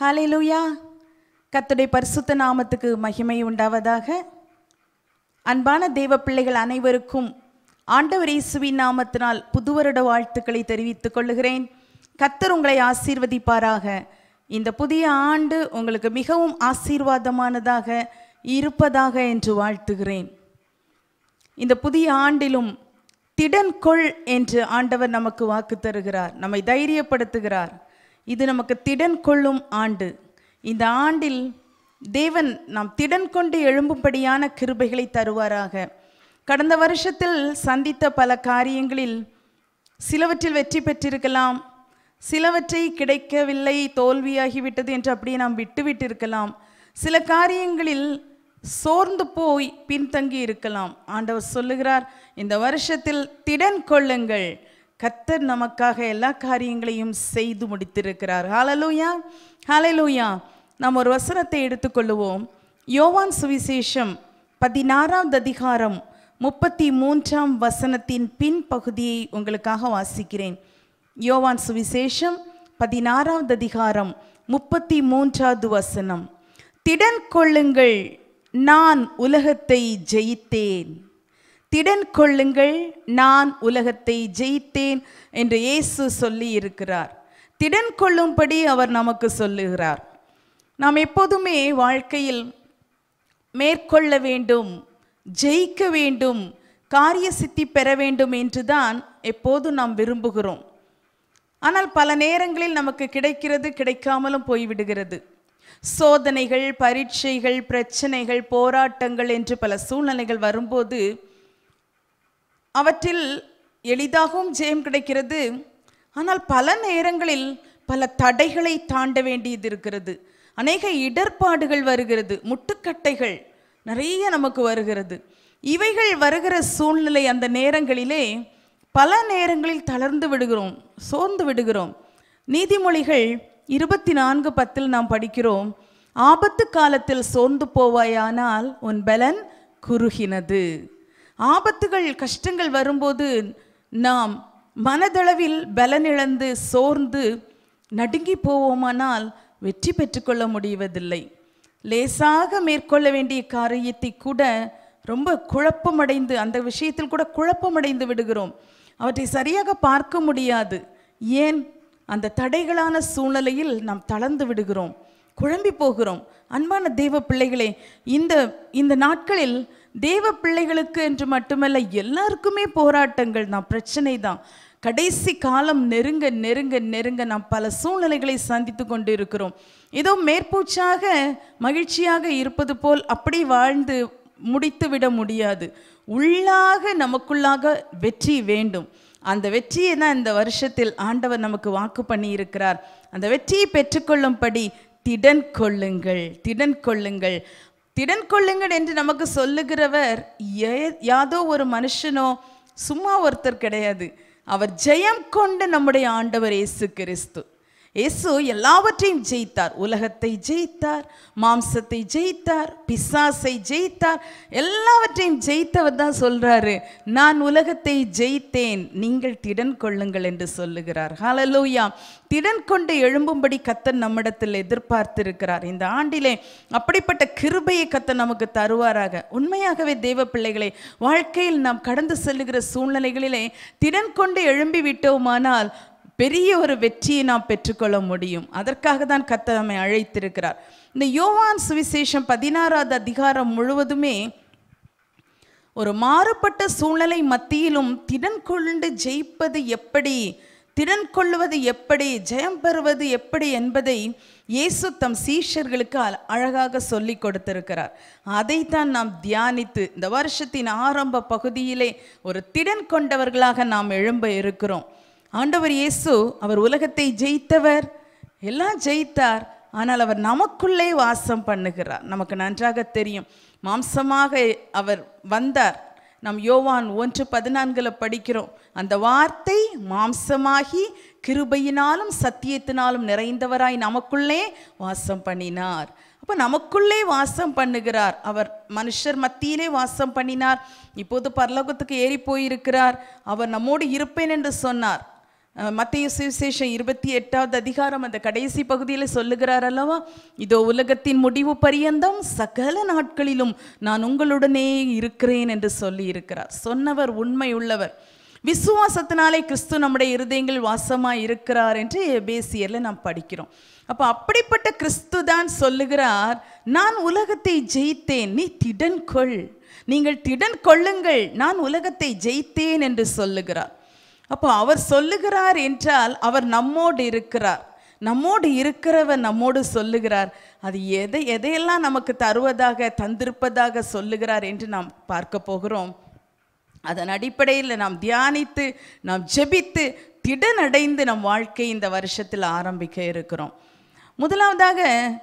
ஹalleluya கர்த்தருடைய பரிசுத்த நாமத்துக்கு மகிமை உண்டாவதாக அன்பான தேவ பிள்ளைகள் அனைவருக்கும் ஆண்டவர் இயேசுவின் நாமத்தினால் புதுவருட வாழ்த்துக்களை தெரிவித்துக் கொள்ளுகிறேன் கர்த்தர் உங்களை ஆசீர்வதிப்பாராக இந்த புதிய ஆண்டு உங்களுக்கு மிகவும் ஆசீர்வாதமானதாக இருப்பதாக என்று வாழ்த்துகிறேன் இந்த புதிய ஆண்டிலும் திடன் கொள் என்று ஆண்டவர் நமக்கு வாக்கு தருகிறார் நம்மை தைரியப்படுத்துகிறார் இது நமக்கு திடன் கொள்ளும் ஆண்டு இந்த ஆண்டில் தேவன் நாம் திடன் கொண்டு எழும்பும்படியான கிருபைகளை தருவாராக கடந்த வருஷத்தில் சந்தித்த பல காரியங்களில் சிலவற்றில் வெற்றி பெற்றிருக்கலாம் சிலவற்றை கிடைக்கவில்லை தோல்வியாகிவிட்டது என்று அப்படியே நாம் விட்டுவிட்டிருக்கலாம் சில காரியங்களில் சோர்ந்து போய் பின்தங்கி இருக்கலாம் ஆண்டவர் சொல்லுகிறார் இந்த வருஷத்தில் திடன் கொள்ளுங்கள் கர்த்தர் நமக்காக எல்லா காரியங்களையும் செய்து முடித்திருக்கிறார் ஹalleluya ஹalleluya நாம் ஒரு வசனத்தை எடுத்துக்கொள்ளுவோம் யோவான் சுவிசேஷம் பதினாறாவது அதிகாரம் முப்பத்தி மூன்றாம் வசனத்தின் பின்பகுதியை உங்களுக்காக வாசிக்கிறேன் யோவான் சுவிசேஷம் பதினாறாவது அதிகாரம் முப்பத்தி மூன்றாவது வசனம் திடன் கொள்ளுங்கள் நான் உலகத்தை ஜெயித்தேன் திடன் கொள்ளுங்கள் நான் உலகத்தை ஜெயித்தேன் என்று இயேசு சொல்லி இருக்கிறார் திடன் கொள்ளும்படி அவர் நமக்கு சொல்லுகிறார் நாம் எப்போதுமே வாழ்க்கையில் மேற்கொள்ள வேண்டும் ஜெயிக்க வேண்டும் காரிய சித்தி பெற வேண்டும் என்றுதான் எப்போதும் நாம் விரும்புகிறோம் ஆனால் பல நேரங்களில் நமக்கு கிடைக்கிறது கிடைக்காமலும் போய்விடுகிறது சோதனைகள் பரீட்சைகள் பிரச்சனைகள் போராட்டங்கள் என்று பல சூழ்நிலைகள் வரும்போது அவற்றில் எளிதாகவும் ஜெயம் கிடைக்கிறது ஆனால் பல நேரங்களில் பல தடைகளை தாண்ட வேண்டியது இருக்கிறது அநேக இடர்பாடுகள் வருகிறது முட்டுக்கட்டைகள் நிறைய நமக்கு வருகிறது இவைகள் வருகிற சூழ்நிலை அந்த நேரங்களிலே பல நேரங்களில் தளர்ந்து விடுகிறோம் சோர்ந்து விடுகிறோம் நீதிமொழிகள் இருபத்தி நான்கு பத்தில் நாம் படிக்கிறோம் ஆபத்து காலத்தில் சோர்ந்து போவாயானால் உன் பலன் குறுகினது ஆபத்துகள் கஷ்டங்கள் வரும்போது நாம் மனதளவில் பலனிழந்து சோர்ந்து நடுங்கி போவோமானால் வெற்றி பெற்றுக்கொள்ள முடிவதில்லை லேசாக மேற்கொள்ள வேண்டிய காரியத்தை கூட ரொம்ப குழப்பமடைந்து அந்த விஷயத்தில் கூட குழப்பமடைந்து விடுகிறோம் அவற்றை சரியாக பார்க்க முடியாது ஏன் அந்த தடைகளான சூழ்நிலையில் நாம் தளர்ந்து விடுகிறோம் குழம்பி போகிறோம் அன்பான தேவ பிள்ளைகளே இந்த இந்த நாட்களில் தேவ பிள்ளைகளுக்கு என்று மட்டுமல்ல எல்லாருக்குமே போராட்டங்கள் தான் பிரச்சனை தான் கடைசி காலம் நெருங்க நெருங்க நெருங்க நாம் பல சூழ்நிலைகளை சந்தித்து கொண்டு இருக்கிறோம் ஏதோ மேற்பூச்சாக மகிழ்ச்சியாக இருப்பது போல் அப்படி வாழ்ந்து முடித்து விட முடியாது உள்ளாக நமக்குள்ளாக வெற்றி வேண்டும் அந்த வெற்றியை தான் இந்த வருஷத்தில் ஆண்டவர் நமக்கு வாக்கு பண்ணி இருக்கிறார் அந்த வெற்றியை பெற்றுக்கொள்ளும்படி திடன் கொள்ளுங்கள் திடன் கொள்ளுங்கள் திடன் கொள்ளுங்கள் என்று நமக்கு சொல்லுகிறவர் ஏ- யாதோ ஒரு மனுஷனோ சும்மா ஒருத்தர் கிடையாது அவர் ஜெயம் கொண்ட நம்முடைய ஆண்டவர் இயேசு கிறிஸ்து இயேசு எல்லாவற்றையும் ஜெயித்தார் உலகத்தை ஜெயித்தார் மாம்சத்தை ஜெயித்தார் பிசாசை ஜெயித்தார் எல்லாவற்றையும் ஜெயித்தவர் தான் சொல்றாரு நான் உலகத்தை ஜெயித்தேன் நீங்கள் திடன் கொள்ளுங்கள் என்று சொல்லுகிறார் ஹalleluya திடன் கொண்டு எழும்பும்படி கத்தர் நம்மிடத்தில் எதிர்பார்த்திருக்கிறார் இந்த ஆண்டிலே அப்படிப்பட்ட கிருபையை கத்தர் நமக்கு தருவாராக உண்மையாகவே தேவ பிள்ளைகளை வாழ்க்கையில் நாம் கடந்து செல்லுகிற சூழ்நிலைகளிலே திடன் கொண்டு எழும்பி விட்டோமானால் பெரிய ஒரு வெற்றியை நாம் பெற்றுக்கொள்ள முடியும் அதற்காக தான் கர்த்தர் நம்மை அழைத்திருக்கிறார் இந்த யோவான் சுவிசேஷம் பதினாறாவது அதிகாரம் முழுவதுமே ஒரு மாறுபட்ட சூழ்நிலை மத்தியிலும் திடன் கொண்டு ஜெயிப்பது எப்படி திடன் கொள்வது எப்படி ஜெயம் பெறுவது எப்படி என்பதை இயேசு தம் சீஷர்களுக்கு அழ- அழகாக சொல்லி கொடுத்திருக்கிறார் அதைத்தான் நாம் தியானித்து இந்த வருஷத்தின் ஆரம்ப பகுதியிலே ஒரு திடன் கொண்டவர்களாக நாம் எழும்ப இருக்கிறோம் ஆண்டவர் இயேசு அவர் உலகத்தை ஜெயித்தவர் எல்லாம் ஜெயித்தார் ஆனால் அவர் நமக்குள்ளே வாசம் பண்ணுகிறார் நமக்கு நன்றாக தெரியும் மாம்சமாக அவர் வந்தார் நம் யோவான் ஒன்று பதினான்கில் படிக்கிறோம் அந்த வார்த்தை மாம்சமாகி கிருபையினாலும் சத்தியத்தினாலும் நிறைந்தவராய் நமக்குள்ளே வாசம் பண்ணினார் அப்போ நமக்குள்ளே வாசம் பண்ணுகிறார் அவர் மனுஷர் மத்தியிலே வாசம் பண்ணினார் இப்போது பரலோகத்துக்கு ஏறி போயிருக்கிறார் அவர் நம்மோடு இருப்பேன் என்று சொன்னார் அஹ், மத்தேயு சுவிசேஷம் இருபத்தி எட்டாவது அதிகாரம் அந்த கடைசி பகுதியில் சொல்லுகிறார் அல்லவா இதோ உலகத்தின் முடிவு பரியந்தம் சகல நாட்களிலும் நான் உங்களுடனே இருக்கிறேன் என்று சொல்லி இருக்கிறார் சொன்னவர் உண்மை உள்ளவர் விசுவாசத்தினாலே கிறிஸ்து நம்முடைய இருதயங்கள் வாசமாய் இருக்கிறார் என்று எபேசியர்ல நாம் படிக்கிறோம் அப்போ அப்படிப்பட்ட கிறிஸ்து தான் சொல்லுகிறார் நான் உலகத்தை ஜெயித்தேன் நீ திடன் கொள் நீங்கள் திடன் கொள்ளுங்கள் நான் உலகத்தை ஜெயித்தேன் என்று சொல்லுகிறார் அப்போ அவர் சொல்லுகிறார் என்றால் அவர் நம்மோடு இருக்கிறார் நம்மோடு இருக்கிறவர் நம்மோடு சொல்லுகிறார் அது எதை எதையெல்லாம் நமக்கு தருவதாக தந்திருப்பதாக சொல்லுகிறார் என்று நாம் பார்க்க போகிறோம் அதன் அடிப்படையில் நாம் தியானித்து நாம் ஜெபித்து திடனடைந்து நம் வாழ்க்கை இந்த வருஷத்தில் ஆரம்பிக்க இருக்கிறோம் முதலாவதாக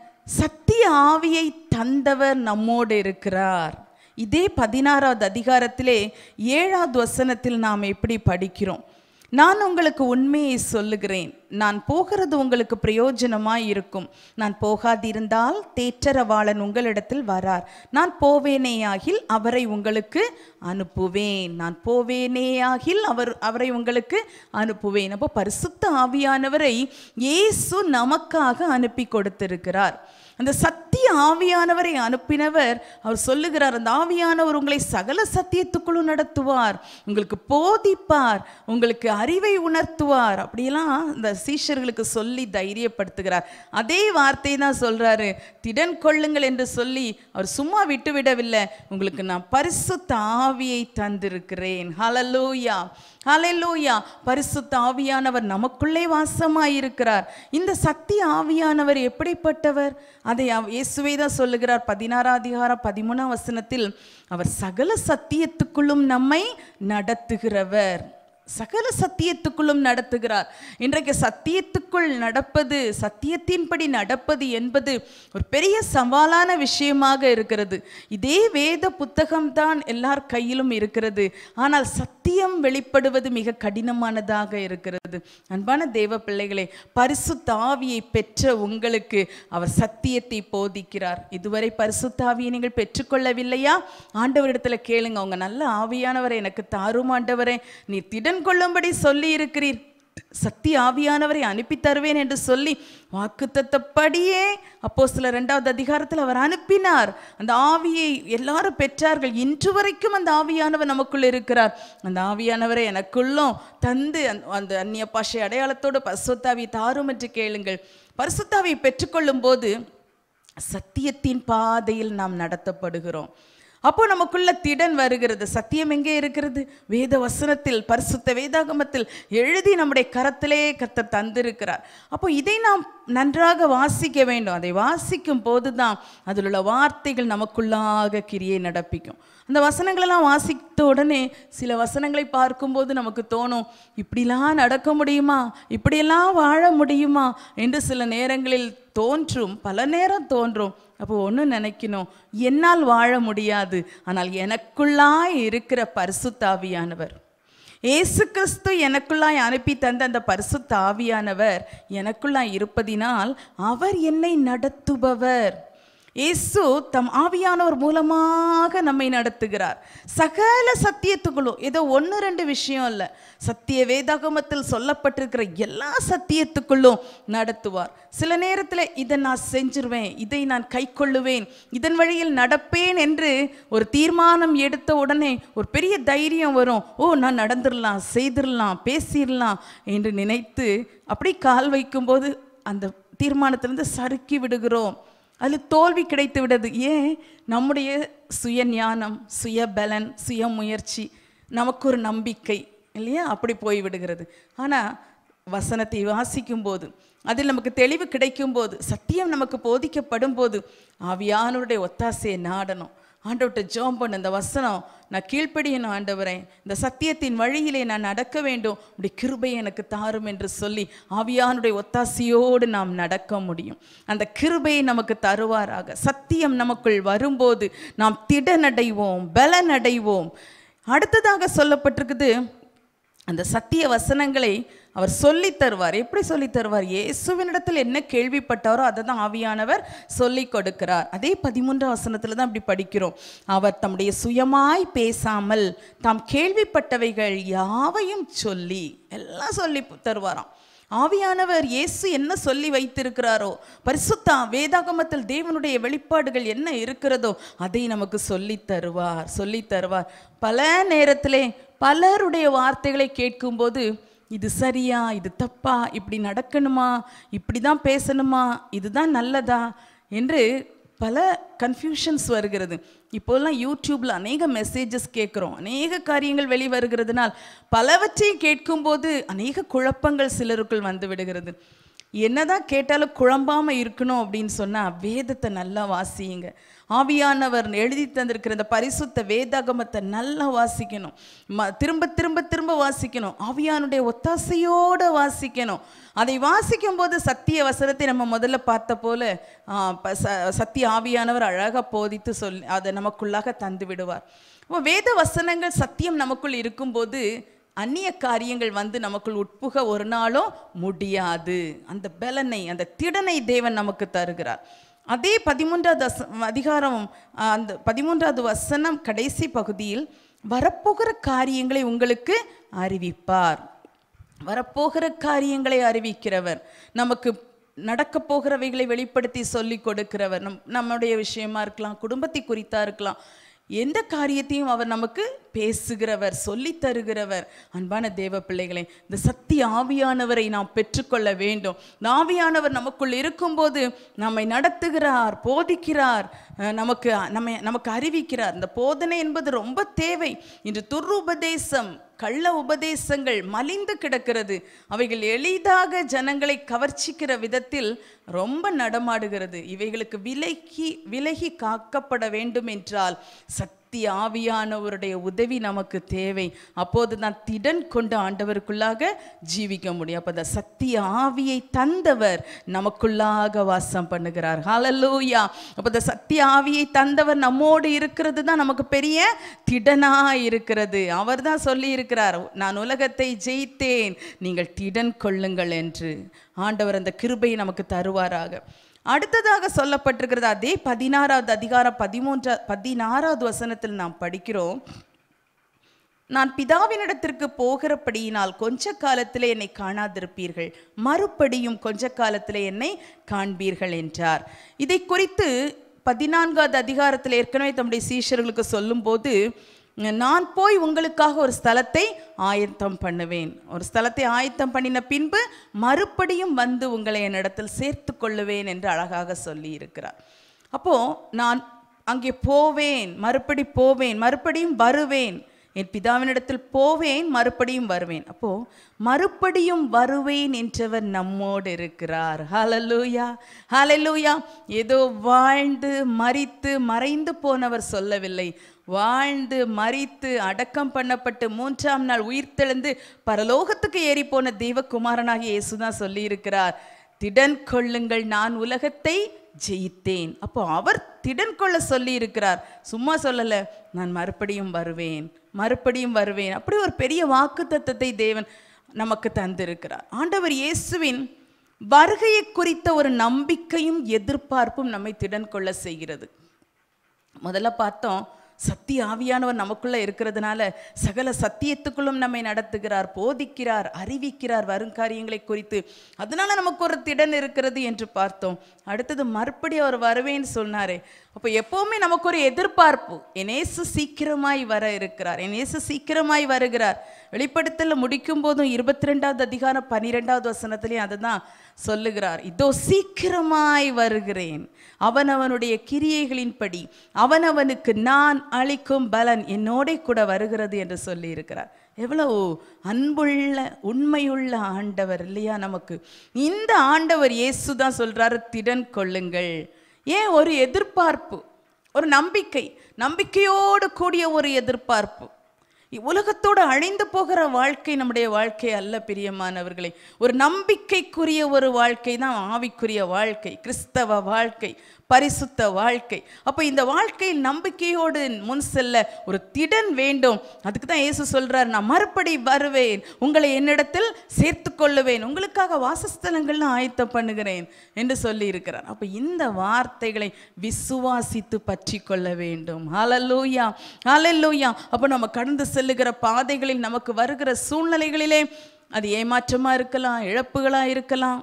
சத்திய ஆவியை தந்தவர் நம்மோடு இருக்கிறார் இதே பதினாறாவது அதிகாரத்திலே ஏழாவது வசனத்தில் நாம் எப்படி படிக்கிறோம் நான் உங்களுக்கு உண்மையை சொல்லுகிறேன் நான் போகிறது உங்களுக்கு பிரயோஜனமாய் இருக்கும் நான் போகாதிருந்தால் தேற்றரவாளன் உங்களிடத்தில் வரார் நான் போவேனேயாகில் அவரை உங்களுக்கு அனுப்புவேன் நான் போவேனேயாகில் அவர் அவரை உங்களுக்கு அனுப்புவேன் அப்போ பரிசுத்த ஆவியானவரை இயேசு நமக்காக அனுப்பி கொடுத்திருக்கிறார் அந்த சத்திய ஆவியானவரை அனுப்பினவர் அவர் சொல்லுகிறார் அந்த ஆவியானவர் உங்களை சகல சத்தியத்துக்குள்ளும் நடத்துவார் உங்களுக்கு போதிப்பார் உங்களுக்கு அறிவை உணர்த்துவார் அப்படியெல்லாம் இந்த சீஷர்களுக்கு சொல்லி தைரியப்படுத்துகிறார் அதே வார்த்தை தான் சொல்றாரு திடன் கொள்ளுங்கள் என்று சொல்லி அவர் சும்மா விட்டு விடவில்லை உங்களுக்கு நான் பரிசுத்த ஆவியை தந்திருக்கிறேன் ஹalleluya ஹalleluya பரிசுத்த ஆவியானவர் நமக்குள்ளே வாசமாயிருக்கிறார் இந்த சத்திய ஆவியானவர் எப்படிப்பட்டவர் அதை அவ- இயேசுவே தான் சொல்லுகிறார் பதினாறாம் அதிகாரம் பதிமூணாம் வசனத்தில் அவர் சகல சத்தியத்துக்குள்ளும் நம்மை நடத்துகிறவர் சகல சத்தியத்துக்குள்ளும் நடத்துகிறார் இன்றைக்கு சத்தியத்துக்குள் நடப்பது சத்தியத்தின்படி நடப்பது என்பது ஒரு பெரிய சவாலான விஷயமாக இருக்கிறது இதே வேத புத்தகம்தான் எல்லார் கையிலும் இருக்கிறது ஆனால் சத்தியம் வெளிப்படுவது மிக கடினமானதாக இருக்கிறது அன்பான தேவ பிள்ளைகளே பரிசுத்த ஆவியை பெற்ற உங்களுக்கு அவர் சத்தியத்தை போதிக்கிறார் இதுவரை பரிசுத்த ஆவியை நீங்கள் பெற்றுக்கொள்ளவில்லையா ஆண்டவரிடத்துல கேளுங்க அவங்க நல்ல ஆவியானவரை எனக்கு தாரும் ஆண்டவரே நீ திடன் கொள்ளும்படி சொல்லி இருக்கிறீர் சத்திய ஆவியானவரை அனுப்பி தருவேன் என்று சொல்லி வாக்குத்தத்தப்படியே அப்போ சில ரெண்டாவது அதிகாரத்தில் அவர் அனுப்பினார் அந்த ஆவியை எல்லாரும் பெற்றார்கள் இன்று வரைக்கும் அந்த ஆவியானவர் நமக்குள் இருக்கிறார் அந்த ஆவியானவரை எனக்குள்ளும் தந்து அந்த- அந்த அந்நிய பாஷை அடையாளத்தோடு பரிசுத்தாவி தாரும் என்று கேளுங்கள் பரிசுத்தாவியை பெற்றுக்கொள்ளும் போது சத்தியத்தின் பாதையில் நாம் நடத்தப்படுகிறோம் அப்போ நமக்குள்ள திடன் வருகிறது சத்தியம் எங்கே இருக்கிறது வேத வசனத்தில் பரிசுத்த வேதாகமத்தில் எழுதி நம்முடைய கரத்திலே கர்த்தர் தந்திருக்கிறார் அப்போ இதை நாம் நன்றாக வாசிக்க வேண்டும் அதை வாசிக்கும் போது தான் அதில் உள்ள வார்த்தைகள் நமக்குள்ளாக கிரியை நடப்பிக்கும் அந்த வசனங்களெல்லாம் வாசித்த உடனே சில வசனங்களை பார்க்கும்போது நமக்கு தோணும் இப்படிலாம் நடக்க முடியுமா இப்படியெல்லாம் வாழ முடியுமா என்று சில நேரங்களில் தோன்றும் பல நேரம் தோன்றும் அப்போ ஒன்று நினைக்கணும் என்னால் வாழ முடியாது ஆனால் எனக்குள்ளாய் இருக்கிற பரிசுத்தாவியானவர் இயேசு கிறிஸ்து எனக்குள்ளாய் அனுப்பி தந்த அந்த பரிசுத்த ஆவியானவர் எனக்குள்ளாய் இருப்பதினால் அவர் என்னை நடத்துபவர் இயேசு தம் ஆவியானவர் மூலமாக நம்மை நடத்துகிறார் சகல சத்தியத்துக்குள்ளும் ஏதோ ஒன்று ரெண்டு விஷயம் இல்லை சத்திய வேதாகமத்தில் சொல்லப்பட்டிருக்கிற எல்லா சத்தியத்துக்குள்ளும் நடத்துவார் சில நேரத்தில் இதை நான் செஞ்சிருவேன் இதை நான் கைக்கொள்ளுவேன் இதன் வழியில் நடப்பேன் என்று ஒரு தீர்மானம் எடுத்த உடனே ஒரு பெரிய தைரியம் வரும் ஓ நான் நடந்துடலாம் செய்திடலாம் பேசிடலாம் என்று நினைத்து அப்படி கால் வைக்கும்போது அந்த தீர்மானத்திலிருந்து சறுக்கி விடுகிறோம் அதில் தோல்வி கிடைத்து விடுது ஏன் நம்முடைய சுய ஞானம் சுய பலன் சுய முயற்சி நமக்கு ஒரு நம்பிக்கை இல்லையா அப்படி போய் விடுகிறது ஆனால் வசனத்தை வாசிக்கும் போது அதில் நமக்கு தெளிவு கிடைக்கும் போது சத்தியம் நமக்கு போதிக்கப்படும் போது ஆவியானவருடைய ஒத்தாசையை நாடணும் ஆண்டவர்கிட்ட ஜோம் பண்ண இந்த வசனம் நான் கீழ்ப்படியணும் ஆண்டவரே இந்த சத்தியத்தின் வழியிலே நான் நடக்க வேண்டும் உடைய கிருபை எனக்கு தாரும் என்று சொல்லி ஆவியானுடைய ஒத்தாசையோடு நாம் நடக்க முடியும் அந்த கிருபையை நமக்கு தருவாராக சத்தியம் நமக்குள் வரும்போது நாம் திடனடைவோம் பலனடைவோம் அடுத்ததாக சொல்லப்பட்டிருக்குது அந்த சத்திய வசனங்களை அவர் சொல்லி தருவார் எப்படி சொல்லி தருவார் இயேசுவினிடத்தில் என்ன கேள்விப்பட்டாரோ அதை தான் ஆவியானவர் சொல்லி கொடுக்கிறார் அதே பதிமூன்றாம் வசனத்தில் தான் அப்படி படிக்கிறோம் அவர் தம்முடைய சுயமாய் பேசாமல் தாம் கேள்விப்பட்டவைகள் யாவையும் சொல்லி எல்லாம் சொல்லி தருவாராம் ஆவியானவர் இயேசு என்ன சொல்லி வைத்திருக்கிறாரோ பரிசுத்தா வேதாகமத்தில் தேவனுடைய வெளிப்பாடுகள் என்ன இருக்கிறதோ அதை நமக்கு சொல்லி தருவார் சொல்லி தருவார் பல நேரத்திலே பலருடைய வார்த்தைகளை கேட்கும்போது இது சரியா இது தப்பா இப்படி நடக்கணுமா இப்படி தான் பேசணுமா இதுதான் நல்லதா என்று பல கன்ஃபியூஷன்ஸ் வருகிறது இப்போல்லாம் யூடியூப்ல அநேக மெசேஜஸ் கேட்குறோம் அநேக காரியங்கள் வெளிவருகிறதுனால் பலவற்றையும் கேட்கும்போது அநேக குழப்பங்கள் சிலருக்குள் வந்து விடுகிறது என்னதான் கேட்டாலும் குழம்பாம இருக்கணும் அப்படின்னு சொன்னா வேதத்தை நல்லா வாசியுங்க ஆவியானவர் எழுதி தந்திருக்கிற இந்த பரிசுத்த வேதாகமத்தை நல்லா வாசிக்கணும் ம திரும்ப திரும்ப திரும்ப வாசிக்கணும் ஆவியானுடைய ஒத்தாசையோட வாசிக்கணும் அதை வாசிக்கும் போது சத்திய வசனத்தை நம்ம முதல்ல பார்த்த போல ஆ, ப- ச- சத்திய ஆவியானவர் அழகாக போதித்து சொல்லி அதை நமக்குள்ளாக தந்து விடுவார் அப்போ வேத வசனங்கள் சத்தியம் நமக்குள் இருக்கும்போது அந்நிய காரியங்கள் வந்து நமக்குள் உட்புக ஒரு நாளும் முடியாது அந்த பலனை அந்த திடனை தேவன் நமக்கு தருகிறார் அதே பதிமூன்றாவது வச அதிகாரம் ஆ, அந்த பதிமூன்றாவது வசனம் கடைசி பகுதியில் வரப்போகிற காரியங்களை உங்களுக்கு அறிவிப்பார் வரப்போகிற காரியங்களை அறிவிக்கிறவர் நமக்கு நடக்க போகிறவைகளை வெளிப்படுத்தி சொல்லி கொடுக்கிறவர் நம் நம்முடைய விஷயமா இருக்கலாம் குடும்பத்தை குறித்தா இருக்கலாம் எந்த காரியத்தையும் அவர் நமக்கு பேசுகிறவர் சொல்லி தருகிறவர் அன்பான தேவ பிள்ளைகளே இந்த சத்திய ஆவியானவரை நாம் பெற்றுக்கொள்ள வேண்டும் இந்த ஆவியானவர் நமக்குள் இருக்கும்போது நம்மை நடத்துகிறார் போதிக்கிறார் அஹ் நமக்கு நம்மை நமக்கு அறிவிக்கிறார் இந்த போதனை என்பது ரொம்ப தேவை இன்று துர்உபதேசம் கள்ள உபதேசங்கள் மலிந்து கிடக்கிறது அவைகள் எளிதாக ஜனங்களை கவர்ச்சிக்கிற விதத்தில் ரொம்ப நடமாடுகிறது இவைகளுக்கு விலகி விலகி காக்கப்பட வேண்டும் என்றால் சக்தி ஆவியானவருடைய உதவி நமக்கு தேவை அப்போது தான் திடன் கொண்டு ஆண்டவருக்குள்ளாக ஜீவிக்க முடியும் அப்போ அந்த சக்தி ஆவியை தந்தவர் நமக்குள்ளாக வாசம் பண்ணுகிறார் ஹalleluya அப்போ இந்த சக்தி ஆவியை தந்தவர் நம்மோடு இருக்கிறது தான் நமக்கு பெரிய திடனா இருக்கிறது அவர் தான் சொல்லி இருக்கிறார் நான் உலகத்தை ஜெயித்தேன் நீங்கள் திடன் கொள்ளுங்கள் என்று ஆண்டவர் அந்த கிருபையை நமக்கு தருவாராக அடுத்ததாக சொல்லப்பட்டிருக்கிறது அதே பதினாறாவது அதிகாரம் பதிமூன்றா பதினாறாவது வசனத்தில் நாம் படிக்கிறோம் நான் பிதாவினிடத்திற்கு போகிறபடியினால் கொஞ்ச காலத்திலே என்னை காணாதிருப்பீர்கள் மறுபடியும் கொஞ்ச காலத்திலே என்னை காண்பீர்கள் என்றார் இதை குறித்து பதினான்காவது அதிகாரத்தில் ஏற்கனவே தம்முடைய சீஷர்களுக்கு சொல்லும்போது நான் போய் உங்களுக்காக ஒரு ஸ்தலத்தை ஆயத்தம் பண்ணுவேன் ஒரு ஸ்தலத்தை ஆயத்தம் பண்ணின பின்பு மறுபடியும் வந்து உங்களை என்னிடத்தில் சேர்த்து கொள்ளுவேன் என்று அழகாக சொல்லி இருக்கிறார் அப்போ நான் அங்கே போவேன் மறுபடி போவேன் மறுபடியும் வருவேன் என் பிதாவினிடத்தில் போவேன் மறுபடியும் வருவேன் அப்போ மறுபடியும் வருவேன் என்றவர் நம்மோடு இருக்கிறார் ஹalleluya ஹalleluya ஏதோ வாழ்ந்து மரித்து மறைந்து போனவர் சொல்லவில்லை வாழ்ந்து மரித்து அடக்கம் பண்ணப்பட்டு மூன்றாம் நாள் உயிர்த்தெழுந்து பரலோகத்துக்கு ஏறி போன தெய்வகுமாரனாகிய இயேசு தான் சொல்லியிருக்கிறார் திடன் கொள்ளுங்கள் நான் உலகத்தை ஜெயித்தேன் அப்போ அவர் திடன் கொள்ள சொல்லி இருக்கிறார் சும்மா சொல்லல நான் மறுபடியும் வருவேன் மறுபடியும் வருவேன் அப்படி ஒரு பெரிய வாக்கு தத்தத்தை தேவன் நமக்கு தந்திருக்கிறார் ஆண்டவர் இயேசுவின் வருகையை குறித்த ஒரு நம்பிக்கையும் எதிர்பார்ப்பும் நம்மை திடன் கொள்ள செய்கிறது முதல்ல பார்த்தோம் சத்திய ஆவியானவர் நமக்குள்ள இருக்கிறதுனால சகல சத்தியத்துக்குள்ளும் நம்மை நடத்துகிறார் போதிக்கிறார் அறிவிக்கிறார் வரும் காரியங்களை குறித்து அதனால நமக்கு ஒரு திடன் இருக்கிறது என்று பார்த்தோம் அடுத்தது மறுபடி அவர் வருவேன்னு சொன்னாரே அப்போ எப்பவுமே நமக்கு ஒரு எதிர்பார்ப்பு எனேசு சீக்கிரமாய் வர இருக்கிறார் எனேசு சீக்கிரமாய் வருகிறார் வெளிப்படுத்தல முடிக்கும் போதும் இருபத்தி ரெண்டாவது அதிகாரம் பன்னிரெண்டாவது வசனத்திலையும் அதுதான் சொல்லுகிறார் இதோ சீக்கிரமாய் வருகிறேன் அவனவனுடைய கிரியைகளின்படி அவனவனுக்கு நான் அளிக்கும் பலன் என்னோட கூட வருகிறது என்று சொல்லி இருக்கிறார் எவ்வளவு அன்புள்ள உண்மையுள்ள ஆண்டவர் இல்லையா நமக்கு இந்த ஆண்டவர் இயேசு தான் சொல்றாரு திடன் கொள்ளுங்கள் ஏன் ஒரு எதிர்பார்ப்பு ஒரு நம்பிக்கை நம்பிக்கையோடு கூடிய ஒரு எதிர்பார்ப்பு உலகத்தோடு அழிந்து போகிற வாழ்க்கை நம்முடைய வாழ்க்கை அல்ல பிரியமானவர்களே ஒரு நம்பிக்கைக்குரிய ஒரு வாழ்க்கை தான் ஆவிக்குரிய வாழ்க்கை கிறிஸ்தவ வாழ்க்கை பரிசுத்த வாழ்க்கை அப்போ இந்த வாழ்க்கையில் நம்பிக்கையோடு முன் செல்ல ஒரு திடன் வேண்டும் அதுக்கு தான் இயேசு சொல்றார் நான் மறுபடி வருவேன் உங்களை என்னிடத்தில் சேர்த்து கொள்ளுவேன் உங்களுக்காக வாசஸ்தலங்கள்லாம் ஆயத்தம் பண்ணுகிறேன் என்று சொல்லி இருக்கிறார் அப்போ இந்த வார்த்தைகளை விசுவாசித்து பற்றி கொள்ள வேண்டும் ஹalleluya ஹalleluya அப்போ நம்ம கடந்து செல்லுகிற பாதைகளில் நமக்கு வருகிற சூழ்நிலைகளிலே அது ஏமாற்றமா இருக்கலாம் இழப்புகளா இருக்கலாம்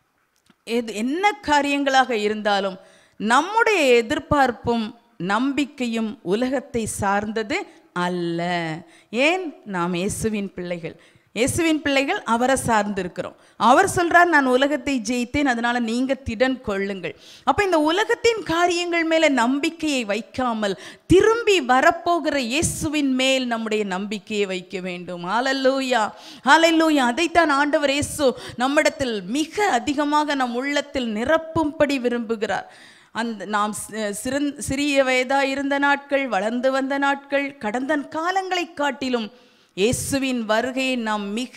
எது என்ன காரியங்களாக இருந்தாலும் நம்முடைய எதிர்பார்ப்பும் நம்பிக்கையும் உலகத்தை சார்ந்தது அல்ல ஏன் நாம் இயேசுவின் பிள்ளைகள் இயேசுவின் பிள்ளைகள் அவரை சார்ந்து இருக்கிறோம் அவர் சொல்றார் நான் உலகத்தை ஜெயித்தேன் அதனால நீங்க திடன் கொள்ளுங்கள் அப்ப இந்த உலகத்தின் காரியங்கள் மேல நம்பிக்கையை வைக்காமல் திரும்பி வரப்போகிற இயேசுவின் மேல் நம்முடைய நம்பிக்கையை வைக்க வேண்டும் ஹalleluya ஹalleluya அதைத்தான் ஆண்டவர் இயேசு நம்மிடத்தில் மிக அதிகமாக நம் உள்ளத்தில் நிரப்பும்படி விரும்புகிறார் அந்த நாம் சி- சிறந் சிறிய வயதாக இருந்த நாட்கள் வளர்ந்து வந்த நாட்கள் கடந்த காலங்களை காட்டிலும் இயேசுவின் வருகையை நாம் மிக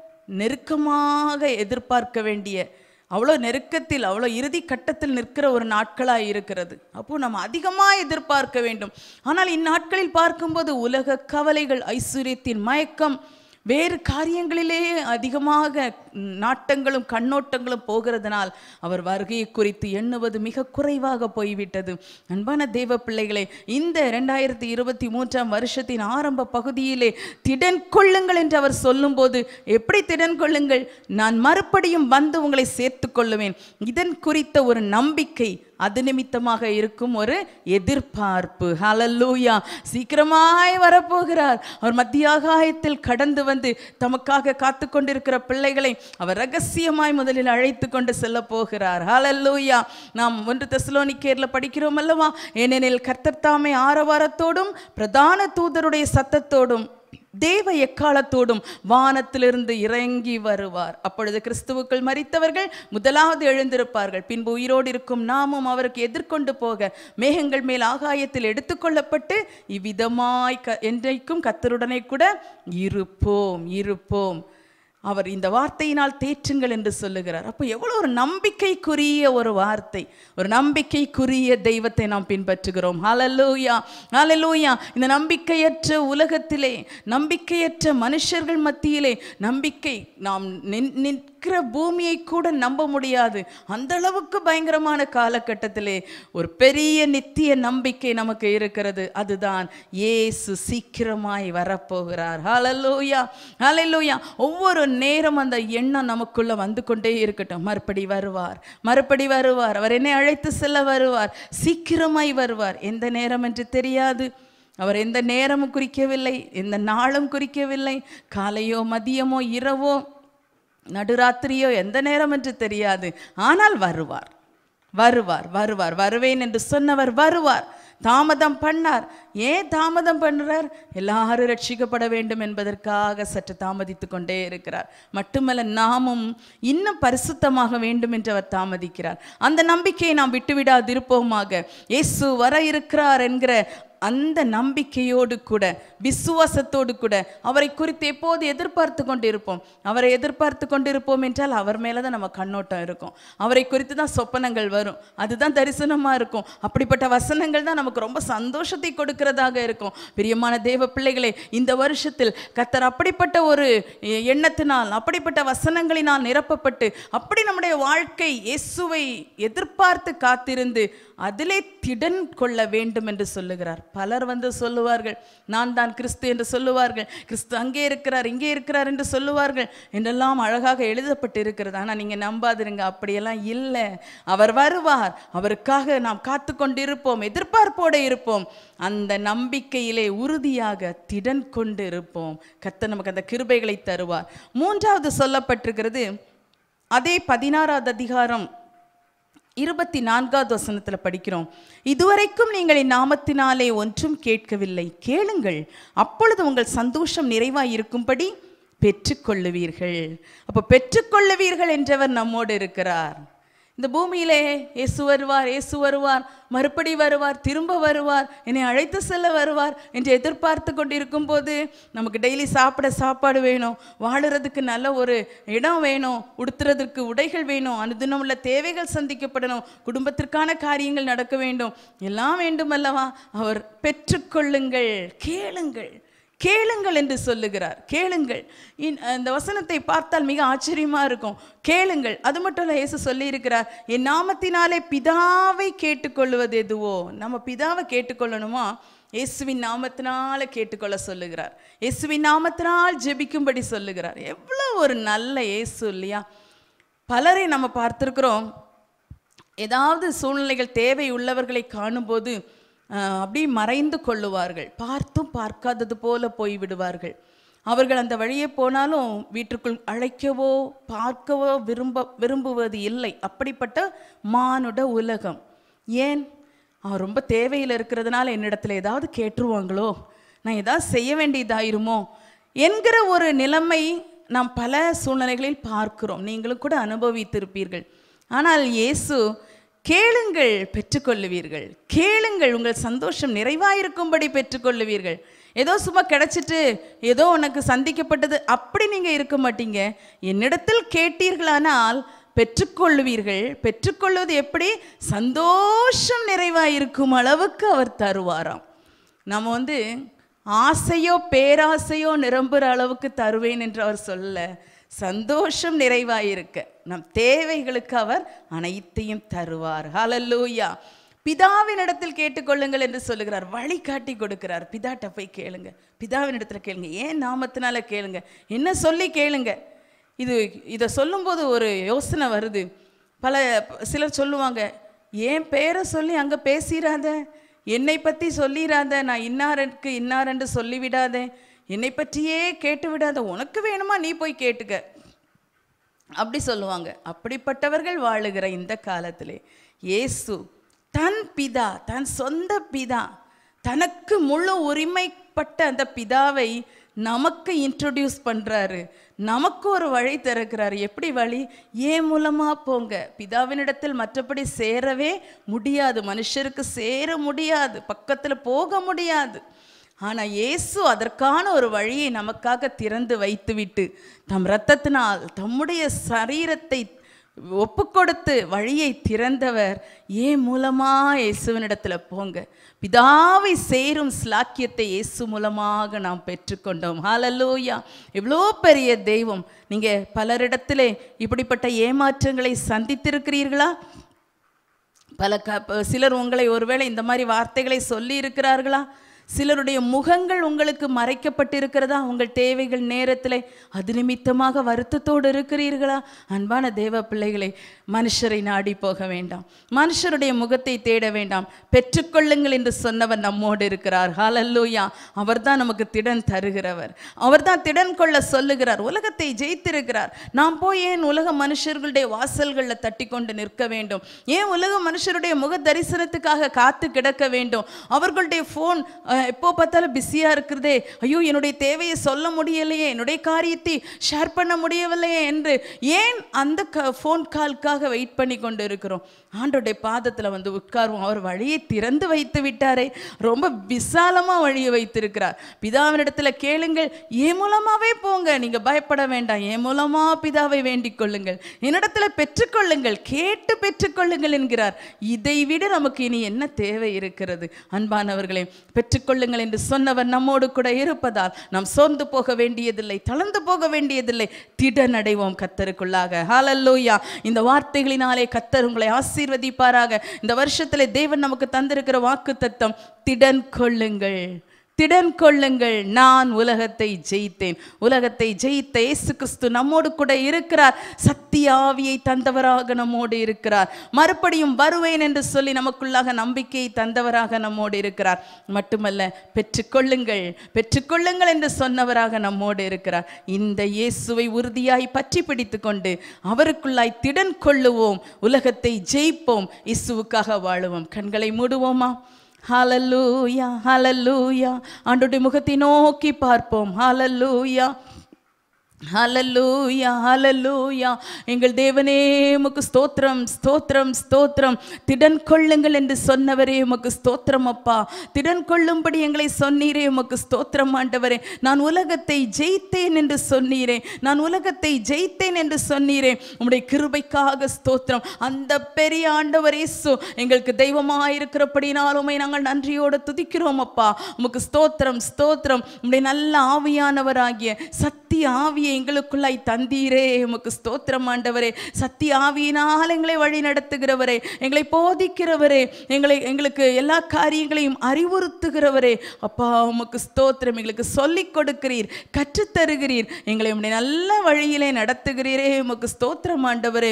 நெருக்கமாக எதிர்பார்க்க வேண்டிய அவ்வளோ நெருக்கத்தில் அவ்வளோ இறுதி கட்டத்தில் நிற்கிற ஒரு நாட்களாக இருக்கிறது அப்போ நம்ம அதிகமாக எதிர்பார்க்க வேண்டும் ஆனால் இந்நாட்களில் பார்க்கும்போது உலக கவலைகள் ஐஸ்வர்யத்தின் மயக்கம் வேறு காரியங்களிலே அதிகமாக நாட்டங்களும் கண்ணோட்டங்களும் போகிறதுனால் அவர் வருகையை குறித்து எண்ணுவது மிக குறைவாக போய்விட்டது அன்பான தேவ பிள்ளைகளே இந்த இரண்டாயிரத்தி இருபத்தி மூன்றாம் வருஷத்தின் ஆரம்ப பகுதியிலே திடன் கொள்ளுங்கள் என்று அவர் சொல்லும்போது எப்படி திடன் கொள்ளுங்கள் நான் மறுபடியும் வந்து உங்களை சேர்த்து கொள்ளுவேன் இதன் குறித்த ஒரு நம்பிக்கை அது நிமித்தமாக இருக்கும் ஒரு எதிர்பார்ப்பு ஹalleluya சீக்கிரமாய் வரப்போகிறார் அவர் மத்தியாகாயத்தில் கடந்து வந்து தமக்காக காத்து கொண்டிருக்கிற பிள்ளைகளை அவர் ரகசியமாய் முதலில் அழைத்து கொண்டு செல்ல போகிறார் ஹalleluya நாம் ஒன்று தெசலோனிக்கேர்ல படிக்கிறோம் அல்லவா ஏனெனில் கர்த்தர் தாமே ஆரவாரத்தோடும் பிரதான தூதருடைய சத்தத்தோடும் தேவ எக்காலத்தோடும் வானத்திலிருந்து இறங்கி வருவார் அப்பொழுது கிறிஸ்துவுக்குள் மரித்தவர்கள் முதலாவது எழுந்திருப்பார்கள் பின்பு உயிரோடு இருக்கும் நாமும் அவருக்கு எதிர்கொண்டு போக மேகங்கள் மேல் ஆகாயத்தில் எடுத்துக்கொள்ளப்பட்டு இவ்விதமாய் க என்றைக்கும் கத்தருடனே கூட இருப்போம் இருப்போம் அவர் இந்த வார்த்தையினால் தேற்றுங்கள் என்று சொல்லுகிறார் அப்போ எவ்வளோ ஒரு நம்பிக்கைக்குரிய ஒரு வார்த்தை ஒரு நம்பிக்கைக்குரிய தெய்வத்தை நாம் பின்பற்றுகிறோம் ஹalleluya ஹalleluya இந்த நம்பிக்கையற்ற உலகத்திலே நம்பிக்கையற்ற மனுஷர்கள் மத்தியிலே நம்பிக்கை நாம் நின்- நிற்கிற பூமியை கூட நம்ப முடியாது அந்த அளவுக்கு பயங்கரமான காலகட்டத்திலே ஒரு பெரிய நித்திய நம்பிக்கை நமக்கு இருக்கிறது அதுதான் இயேசு சீக்கிரமாய் வரப்போகிறார் ஹalleluya ஹalleluya ஒவ்வொரு நேரம் அந்த எண்ணம் நமக்குள்ள வந்து கொண்டே இருக்கட்டும் மறுபடி வருவார் மறுபடி வருவார் அவர் என்னை அழைத்து செல்ல வருவார் சீக்கிரமாய் வருவார் எந்த நேரம் என்று தெரியாது அவர் எந்த நேரமும் குறிக்கவில்லை எந்த நாளும் குறிக்கவில்லை காலையோ மதியமோ இரவோ நடுராத்திரியோ எந்த நேரம் என்று தெரியாது ஆனால் வருவார் வருவார் வருவார் வருவேன் என்று சொன்னவர் வருவார் தாமதம் பண்ணார் ஏன் தாமதம் பண்ணுறார் எல்லாரும் ரட்சிக்கப்பட வேண்டும் என்பதற்காக சற்று தாமதித்து கொண்டே இருக்கிறார் மட்டுமல்ல நாமும் இன்னும் பரிசுத்தமாக வேண்டும் என்று அவர் தாமதிக்கிறார் அந்த நம்பிக்கையை நாம் விட்டுவிடாதிருப்போமாக இயேசு வர இருக்கிறார் என்கிற அந்த நம்பிக்கையோடு கூட விசுவாசத்தோடு கூட அவரை குறித்து எப்போது எதிர்பார்த்து கொண்டிருப்போம் அவரை எதிர்பார்த்து கொண்டிருப்போம் என்றால் அவர் மேலே தான் நம்ம கண்ணோட்டம் இருக்கும் அவரை குறித்து தான் சொப்பனங்கள் வரும் அதுதான் தரிசனமாக இருக்கும் அப்படிப்பட்ட வசனங்கள் தான் நமக்கு ரொம்ப சந்தோஷத்தை கொடுக்கிறதாக இருக்கும் பிரியமான தேவ பிள்ளைகளே இந்த வருஷத்தில் கத்தர் அப்படிப்பட்ட ஒரு எ- எண்ணத்தினால் அப்படிப்பட்ட வசனங்களினால் நிரப்பப்பட்டு அப்படி நம்முடைய வாழ்க்கை இயேசுவை எதிர்பார்த்து காத்திருந்து அதிலே திடன் கொள்ள வேண்டும் என்று சொல்லுகிறார் பலர் வந்து சொல்லுவார்கள் நான் தான் கிறிஸ்து என்று சொல்லுவார்கள் கிறிஸ்து அங்கே இருக்கிறார் இங்கே இருக்கிறார் என்று சொல்லுவார்கள் என்றெல்லாம் அழகாக எழுதப்பட்டு இருக்கிறது ஆனால் நீங்கள் நம்பாதிருங்க அப்படியெல்லாம் இல்லை அவர் வருவார் அவருக்காக நாம் காத்து கொண்டிருப்போம் எதிர்பார்ப்போடு இருப்போம் அந்த நம்பிக்கையிலே உறுதியாக திடன் கொண்டு இருப்போம் கர்த்தர் நமக்கு அந்த கிருபைகளை தருவார் மூன்றாவது சொல்லப்பட்டிருக்கிறது அதே பதினாறாவது அதிகாரம் இருபத்தி நான்காவது வசனத்தில் படிக்கிறோம் இதுவரைக்கும் நீங்கள் என் நாமத்தினாலே ஒன்றும் கேட்கவில்லை கேளுங்கள் அப்பொழுது உங்கள் சந்தோஷம் நிறைவாய் இருக்கும்படி பெற்றுக்கொள்ளுவீர்கள் அப்போ பெற்றுக்கொள்ளுவீர்கள் என்றவர் நம்மோடு இருக்கிறார் இந்த பூமியிலே இயேசு வருவார் இயேசு வருவார் மறுபடி வருவார் திரும்ப வருவார் என்னை அழைத்து செல்ல வருவார் என்று எதிர்பார்த்து கொண்டிருக்கும் போது நமக்கு டெய்லி சாப்பிட சாப்பாடு வேணும் வாழுறதுக்கு நல்ல ஒரு இடம் வேணும் உடுத்துறதுக்கு உடைகள் வேணும் அனுதினம் உள்ள தேவைகள் சந்திக்கப்படணும் குடும்பத்திற்கான காரியங்கள் நடக்க வேண்டும் எல்லாம் வேண்டும் அல்லவா அவர் பெற்றுக்கொள்ளுங்கள் கேளுங்கள் கேளுங்கள் என்று சொல்லுகிறார் கேளுங்கள் இன் அந்த வசனத்தை பார்த்தால் மிக ஆச்சரியமா இருக்கும் கேளுங்கள் அது மட்டும் இல்லை இயேசு சொல்லியிருக்கிறார் என் நாமத்தினாலே பிதாவை கேட்டுக்கொள்வது எதுவோ நம்ம பிதாவை கேட்டுக்கொள்ளணுமா இயேசுவின் நாமத்தினால கேட்டுக்கொள்ள சொல்லுகிறார் இயேசுவின் நாமத்தினால் ஜெபிக்கும்படி சொல்லுகிறார் எவ்வளோ ஒரு நல்ல இயேசு இல்லையா பலரை நம்ம பார்த்திருக்கிறோம் ஏதாவது சூழ்நிலைகள் தேவை உள்ளவர்களை காணும்போது ஆஹ், அப்படியே மறைந்து கொள்ளுவார்கள் பார்த்தும் பார்க்காதது போல போய் விடுவார்கள் அவர்கள் அந்த வழியே போனாலும் வீட்டுக்குள் அழைக்கவோ பார்க்கவோ விரும்ப விரும்புவது இல்லை அப்படிப்பட்ட மானுட உலகம் ஏன் அவன் ரொம்ப தேவையில் இருக்கிறதுனால என்னிடத்துல ஏதாவது கேட்டுருவாங்களோ நான் ஏதாவது செய்ய வேண்டியதாயிருமோ என்கிற ஒரு நிலைமை நாம் பல சூழ்நிலைகளில் பார்க்கிறோம் நீங்களும் கூட அனுபவித்திருப்பீர்கள் ஆனால் இயேசு கேளுங்கள் பெற்றுக்கொள்ளுவீர்கள் கேளுங்கள் உங்கள் சந்தோஷம் நிறைவாயிருக்கும்படி பெற்றுக்கொள்ளுவீர்கள் ஏதோ சும்மா கிடைச்சிட்டு ஏதோ உனக்கு சந்திக்கப்பட்டது அப்படி நீங்க இருக்க மாட்டீங்க என்னிடத்தில் கேட்டீர்களானால் பெற்றுக்கொள்ளுவீர்கள் பெற்றுக்கொள்வது எப்படி சந்தோஷம் நிறைவாயிருக்கும் அளவுக்கு அவர் தருவாராம் நம்ம வந்து ஆசையோ பேராசையோ நிரம்புற அளவுக்கு தருவேன் என்று அவர் சொல்ல சந்தோஷம் நிறைவாயிருக்க நம் தேவைகளுக்கு அவர் அனைத்தையும் தருவார் ஹalleluya பிதாவினிடத்தில் கேட்டுக்கொள்ளுங்கள் என்று சொல்லுகிறார் வழி காட்டி கொடுக்கிறார் பிதாட்ட போய் கேளுங்க பிதாவினிடத்துல கேளுங்க ஏன் நாமத்தினால கேளுங்க என்ன சொல்லி கேளுங்க இது இதை சொல்லும்போது ஒரு யோசனை வருது பல சிலர் சொல்லுவாங்க ஏன் பேரை சொல்லி அங்கே பேசிடாத என்னை பற்றி சொல்லிடாத நான் இன்னாருக்கு இன்னாரென்று சொல்லிவிடாத என்னை பற்றியே கேட்டு விடாத உனக்கு வேணுமா நீ போய் கேட்டுக்க அப்படி சொல்லுவாங்க அப்படிப்பட்டவர்கள் வாழுகிற இந்த காலத்திலே இயேசு தன் பிதா தன் சொந்த பிதா தனக்கு முழு உரிமைப்பட்ட அந்த பிதாவை நமக்கு இன்ட்ரடியூஸ் பண்றாரு நமக்கு ஒரு வழி திறக்கிறாரு எப்படி வழி ஏன் மூலமா போங்க பிதாவினிடத்தில் மற்றபடி சேரவே முடியாது மனுஷருக்கு சேர முடியாது பக்கத்துல போக முடியாது ஆனா இயேசு அதற்கான ஒரு வழியை நமக்காக திறந்து வைத்துவிட்டு தம் இரத்தத்தினால் தம்முடைய சரீரத்தை ஒப்புக்கொடுத்து வழியை திறந்தவர் ஏன் மூலமா இயேசுவினிடத்துல போங்க பிதாவை சேரும் ஸ்லாக்கியத்தை இயேசு மூலமாக நாம் பெற்றுக்கொண்டோம் ஹalleluya எவ்வளோ பெரிய தெய்வம் நீங்க பலரிடத்திலே இப்படிப்பட்ட ஏமாற்றங்களை சந்தித்திருக்கிறீர்களா பல க ப- சிலர் உங்களை ஒருவேளை இந்த மாதிரி வார்த்தைகளை சொல்லி இருக்கிறார்களா சிலருடைய முகங்கள் உங்களுக்கு மறைக்கப்பட்டிருக்கிறதா உங்கள் தேவைகள் நேரத்திலே அது நிமித்தமாக வருத்தத்தோடு இருக்கிறீர்களா அன்பான தேவ பிள்ளைகளே மனுஷரை நாடி போக வேண்டாம் மனுஷருடைய முகத்தை தேட வேண்டாம் பெற்றுக்கொள்ளுங்கள் என்று சொன்னவர் நம்மோடு இருக்கிறார் ஹalleluya அவர்தான் நமக்கு திடன் தருகிறவர் அவர்தான் திடன் கொள்ள சொல்லுகிறார் உலகத்தை ஜெயித்திருக்கிறார் நாம் போய் ஏன் உலக மனுஷர்களுடைய வாசல்களில் தட்டி கொண்டு நிற்க வேண்டும் ஏன் உலக மனுஷருடைய முக தரிசனத்துக்காக காத்து கிடக்க வேண்டும் அவர்களுடைய ஃபோன் எப்போ பார்த்தாலும் பிஸியாக இருக்கிறதே ஐயோ என்னுடைய தேவையை சொல்ல முடியலையே என்னுடைய காரியத்தை ஷேர் பண்ண முடியவில்லையே என்று ஏன் அந்த க ஃபோன் கால்க்காக வெயிட் பண்ணி கொண்டு இருக்கிறோம் ஆண்டோடைய பாதத்தில் வந்து உட்காருவோம் அவர் வழியை திறந்து வைத்து விட்டாரே ரொம்ப விசாலமாக வழியை வைத்திருக்கிறார் பிதாவினிடத்தில் கேளுங்கள் என் மூலமாகவே போங்க நீங்கள் பயப்பட வேண்டாம் என் மூலமாக பிதாவை வேண்டிக் கொள்ளுங்கள் என்னிடத்தில் பெற்றுக்கொள்ளுங்கள் கேட்டு பெற்றுக்கொள்ளுங்கள் என்கிறார் இதை விட நமக்கு இனி என்ன தேவை இருக்கிறது அன்பானவர்களே பெற்றுக்கொள்ளுங்கள் என்று சொன்னவர் நம்மோடு கூட இருப்பதால் நாம் சோர்ந்து போக வேண்டியதில்லை தளர்ந்து போக வேண்டியதில்லை திடனடைவோம் கத்தருக்குள்ளாக ஹalleluya இந்த வார்த்தைகளினாலே கத்தர் உங்களை ஆசீர்வதிப்பாராக இந்த வருஷத்திலே தேவன் நமக்கு தந்திருக்கிற வாக்கு தத்தம் திடன் கொள்ளுங்கள் திடன் கொள்ளுங்கள் நான் உலகத்தை ஜெயித்தேன் உலகத்தை ஜெயித்த இயேசு கிறிஸ்து நம்மோடு கூட இருக்கிறார் சத்திய ஆவியை தந்தவராக நம்மோடு இருக்கிறார் மறுபடியும் வருவேன் என்று சொல்லி நமக்குள்ளாக நம்பிக்கையை தந்தவராக நம்மோடு இருக்கிறார் மட்டுமல்ல பெற்றுக்கொள்ளுங்கள் பெற்றுக்கொள்ளுங்கள் என்று சொன்னவராக நம்மோடு இருக்கிறார் இந்த இயேசுவை உறுதியாய் பற்றி பிடித்து கொண்டு அவருக்குள்ளாய் திடன் கொள்ளுவோம் உலகத்தை ஜெயிப்போம் இயேசுவுக்காக வாழுவோம் கண்களை மூடுவோமா ஹalleluya ஹalleluya ஆண்டோடைய முகத்தை நோக்கி பார்ப்போம் ஹalleluya ஹalleluya ஹalleluya எங்கள் தேவனே உமக்கு ஸ்தோத்திரம் ஸ்தோத்திரம் ஸ்தோத்திரம் திடன் கொள்ளுங்கள் என்று சொன்னவரே உமக்கு ஸ்தோத்திரம் அப்பா திடன் கொள்ளும்படி எங்களை சொன்னீரே உமக்கு ஸ்தோத்திரம் ஆண்டவரே நான் உலகத்தை ஜெயித்தேன் என்று சொன்னீரே நான் உலகத்தை ஜெயித்தேன் என்று சொன்னீரே உம்முடைய கிருபைக்காக ஸ்தோத்திரம் அந்த பெரிய ஆண்டவர் இயேசு எங்களுக்கு தெய்வமாயிருக்கிறபடினால் உம்மை நாங்கள் நன்றியோடு துதிக்கிறோம் அப்பா உமக்கு ஸ்தோத்திரம் ஸ்தோத்திரம் உம்முடைய நல்ல ஆவியானவராகிய சத்திய ஆவியை எங்களுக்குள்ளாய் தந்தீரே உமக்கு ஸ்தோத்திரம் ஆண்டவரே சத்திய ஆவியினால் எங்களை வழி நடத்துகிறவரே எங்களை போதிக்கிறவரே எங்களை எங்களுக்கு எல்லா காரியங்களையும் அறிவுறுத்துகிறவரே அப்பா உமக்கு ஸ்தோத்திரம் எங்களுக்கு சொல்லிக் கொடுக்கிறீர் கற்றுத்தருகிறீர் எங்களை உம்முடைய நல்ல வழியிலே நடத்துகிறீரே உமக்கு ஸ்தோத்திரம் ஆண்டவரே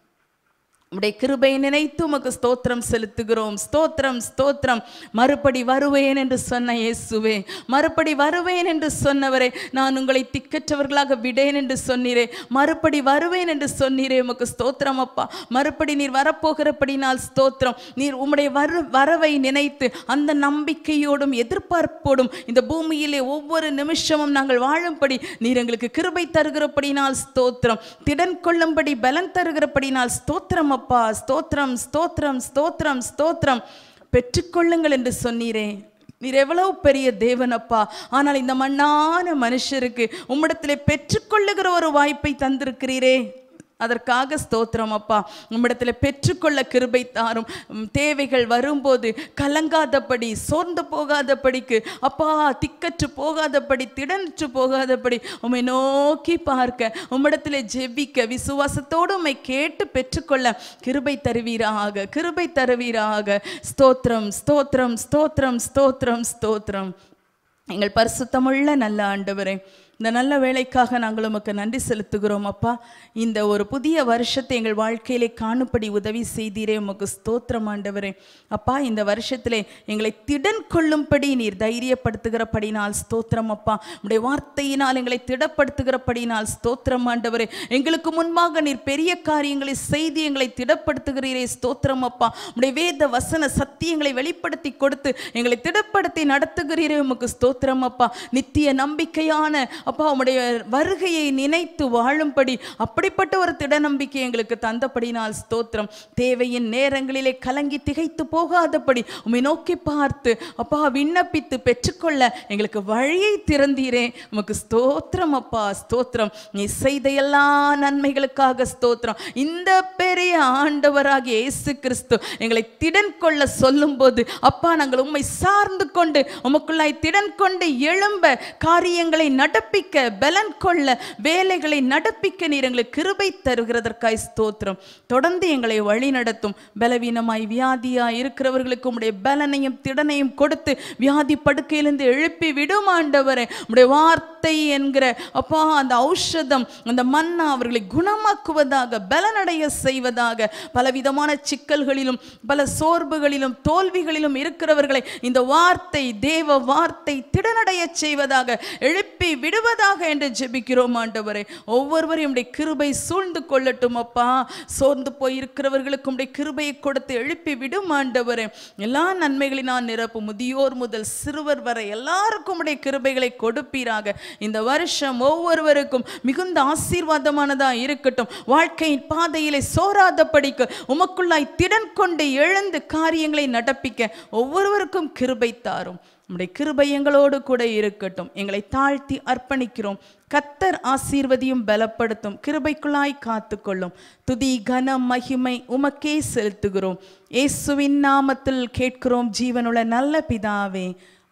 உம்முடைய கிருபை நினைத்து உமக்கு ஸ்தோத்திரம் செலுத்துகிறோம் ஸ்தோத்திரம் ஸ்தோத்திரம் மறுபடி வருவேன் என்று சொன்ன இயேசுவே மறுபடி வருவேன் என்று சொன்னவரே நான் உங்களை திக்கற்றவர்களாக விடேன் என்று சொன்னீரே மறுபடி வருவேன் என்று சொன்னீரே உமக்கு ஸ்தோத்திரம் அப்பா மறுபடி நீர் வரப்போகிறபடினால் ஸ்தோத்திரம் நீர் உம்முடைய வரு வரவை நினைத்து அந்த நம்பிக்கையோடும் எதிர்பார்ப்போடும் இந்த பூமியிலே ஒவ்வொரு நிமிஷமும் நாங்கள் வாழும்படி நீர் எங்களுக்கு கிருபை தருகிறபடினால் ஸ்தோத்திரம் திடன் கொள்ளும்படி பலன் தருகிறபடினால் ஸ்தோத்திரம் அப்பா ஸ்தோத்திரம் ஸ்தோத்திரம் ஸ்தோத்திரம் ஸ்தோத்திரம் பெற்றுக்கொள்ளுங்கள் என்று சொன்னீரே நீர் எவ்வளவு பெரிய தேவன் அப்பா ஆனால் இந்த மண்ணான மனுஷருக்கு உம்மிடத்திலே பெற்றுக்கொள்ளுகிற ஒரு வாய்ப்பை தந்திருக்கிறீரே அதற்காக ஸ்தோத்திரம் அப்பா உம்மிடத்தில் பெற்றுக்கொள்ள கிருபை தாரும் உம் தேவைகள் வரும்போது கலங்காதபடி சோர்ந்து போகாதபடிக்கு அப்பா திக்கற்று போகாதபடி திடனற்று போகாதபடி உம்மை நோக்கி பார்க்க உம்மிடத்தில் ஜெபிக்க விசுவாசத்தோடு உம்மை கேட்டு பெற்றுக்கொள்ள கிருபை தருவீராக கிருபை தருவீராக ஸ்தோத்திரம் ஸ்தோத்திரம் ஸ்தோத்திரம் ஸ்தோத்திரம் ஸ்தோத்திரம் எங்கள் பரிசுத்தமுள்ள நல்ல ஆண்டவரே இந்த நல்ல வேலைக்காக நாங்கள் உமக்கு நன்றி செலுத்துகிறோம் அப்பா இந்த ஒரு புதிய வருஷத்தை எங்கள் வாழ்க்கையிலே காணும்படி உதவி செய்தீரே உமக்கு ஸ்தோத்திரம் ஆண்டவரே அப்பா இந்த வருஷத்திலே எங்களை திடன் கொள்ளும்படி நீர் தைரியப்படுத்துகிறபடினால் ஸ்தோத்திரம் அப்பா உடைய வார்த்தையினால் எங்களை திடப்படுத்துகிறபடினால் ஸ்தோத்திரம் ஆண்டவரே எங்களுக்கு முன்பாக நீர் பெரிய காரியங்களை செய்து எங்களை திடப்படுத்துகிறீரே ஸ்தோத்திரம் அப்பா உடைய வேத வசன சத்தியங்களை வெளிப்படுத்தி கொடுத்து எங்களை திடப்படுத்தி நடத்துகிறீரே உமக்கு ஸ்தோத்திரம் அப்பா நித்திய நம்பிக்கையான அப்பா உம்முடைய வருகையை நினைத்து வாழும்படி அப்படிப்பட்ட ஒரு திட நம்பிக்கை எங்களுக்கு தந்தபடினால் ஸ்தோத்திரம் தேவையின் நேரங்களிலே கலங்கி திகைத்து போகாதபடி உம்மை நோக்கி பார்த்து அப்பா விண்ணப்பித்து பெற்றுக்கொள்ள எங்களுக்கு வழியை திறந்தீரே உமக்கு ஸ்தோத்திரம் அப்பா ஸ்தோத்திரம் நீ செய்த எல்லா நன்மைகளுக்காக ஸ்தோத்திரம் இந்த பெரிய ஆண்டவராகிய இயேசு கிறிஸ்து எங்களை திடன் கொள்ள சொல்லும்போது அப்பா நாங்கள் உம்மை சார்ந்து கொண்டு உமக்குள்ளாய் திடன் கொண்டு எழும்ப காரியங்களை நடப்பிக்க பலன் கொள்ள வேலைகளை நடப்பிக்க நீர் எங்களுக்கு கிருபை தருகிறதற்காய் ஸ்தோத்திரம் தொடர்ந்து எங்களை வழி நடத்தும் பலவீனமாய் வியாதியாய் இருக்கிறவர்களுக்கு உம்முடைய பலனையும் திடனையும் கொடுத்து வியாதி படுக்கையிலிருந்து எழுப்பி விடும் ஆண்டவரே உம்முடைய வார்த்தை என்கிற அப்பா அந்த ஔஷதம் அந்த மன்னா அவர்களை குணமாக்குவதாக பலனடைய செய்வதாக பலவிதமான சிக்கல்களிலும் பல சோர்வுகளிலும் தோல்விகளிலும் இருக்கிறவர்களை இந்த வார்த்தை தேவ வார்த்தை திடனடைய செய்வதாக எழுப்பி விடுவதாக என்று ஜெபிக்கிறோம் ஆண்டவரே ஒவ்வொருவரையும் உடைய கிருபை சூழ்ந்து கொள்ளட்டும் அப்பா சோர்ந்து போய் இருக்கிறவர்களுக்கு உடைய கிருபையை கொடுத்து எழுப்பி விடும் ஆண்டவரே எல்லா நன்மைகளையும் நான் நிரப்பும் முதியோர் முதல் சிறுவர் வரை எல்லாருக்கும் உடைய கிருபைகளை கொடுப்பீராக இந்த வருஷம் ஒவ்வொருவருக்கும் மிகுந்த ஆசீர்வாதமானதா இருக்கட்டும் வாழ்க்கையின் பாதையிலே சோராதபடிக்கு உமக்குள்ளாய் திடன் கொண்டு எழுந்து காரியங்களை நடப்பிக்க ஒவ்வொருவருக்கும் கிருபை தாரும் உம்முடைய கிருபை எங்களோடு கூட இருக்கட்டும் எங்களை தாழ்த்தி அர்ப்பணிக்கிறோம் கத்தர் ஆசீர்வதியும் பலப்படுத்தும் கிருபைக்குள்ளாய் காத்துக்கொள்ளும் துதி கன மகிமை உமக்கே செலுத்துகிறோம் இயேசுவின் நாமத்தில் கேட்கிறோம் ஜீவனுள்ள நல்ல பிதாவே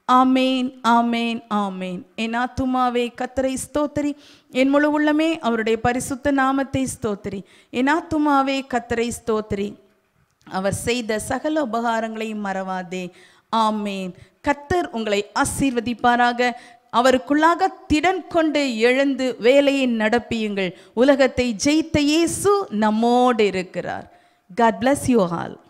ஆமேன் ஆமேன் ஆமேன் என் ஆத்துமாவே கத்தரை ஸ்தோத்திரி என் முழு உள்ளமே அவருடைய பரிசுத்த நாமத்தை ஸ்தோத்திரி என் ஆத்துமாவே கத்தரை ஸ்தோத்திரி அவர் செய்த சகல உபகாரங்களையும் மறவாதே ஆமேன் கத்தர் உங்களை ஆசீர்வதிப்பாராக அவருக்குள்ளாக திடன் கொண்டு எழுந்து வேலையை நடப்பியுங்கள் உலகத்தை ஜெயித்த இயேசு நம்மோடு இருக்கிறார் காட் bless யூ ஆல்